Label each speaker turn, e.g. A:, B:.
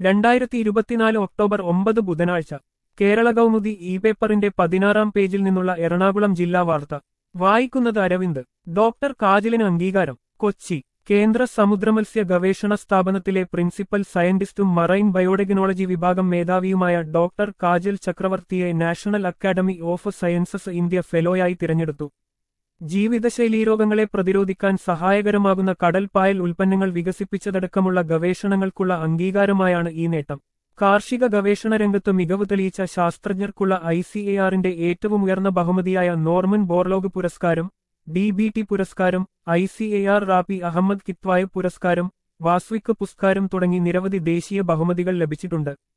A: രണ്ടായിരത്തി ഇരുപത്തിനാല് ഒക്ടോബർ ഒമ്പത് ബുധനാഴ്ച കേരള കൗമുദി ഇ പേപ്പറിന്റെ പതിനാറാം പേജിൽ നിന്നുള്ള എറണാകുളം ജില്ലാ വാർത്ത വായിക്കുന്നത് അരവിന്ദ് ഡോക്ടർ കാജലിന് അംഗീകാരം കൊച്ചി കേന്ദ്ര സമുദ്രമത്സ്യ ഗവേഷണ സ്ഥാപനത്തിലെ പ്രിൻസിപ്പൽ സയന്റിസ്റ്റും മറൈൻ ബയോടെക്നോളജി വിഭാഗം മേധാവിയുമായ ഡോക്ടർ കാജൽ ചക്രവർത്തിയെ National Academy of Sciences India ഫെലോയായി തിരഞ്ഞെടുത്തു ജീവിതശൈലീ രോഗങ്ങളെ പ്രതിരോധിക്കാൻ സഹായകരമാകുന്ന കടൽപ്പായൽ ഉൽപ്പന്നങ്ങൾ വികസിപ്പിച്ചതടക്കമുള്ള ഗവേഷണങ്ങൾക്കുള്ള അംഗീകാരമായാണ് ഈ നേട്ടം കാർഷിക ഗവേഷണ രംഗത്ത് മികവ് തെളിയിച്ച ശാസ്ത്രജ്ഞർക്കുള്ള ഐ സി എ ആറിന്റെ ഏറ്റവും ഉയർന്ന ബഹുമതിയായ നോർമൻ ബോർലോഗ് പുരസ്കാരം ഡി ബി ടി പുരസ്കാരം I C A R Rafi Ahmed Kidwai പുരസ്കാരം വാസ്വിക് പുരസ്കാരം തുടങ്ങി നിരവധി ദേശീയ ബഹുമതികൾ ലഭിച്ചിട്ടുണ്ട്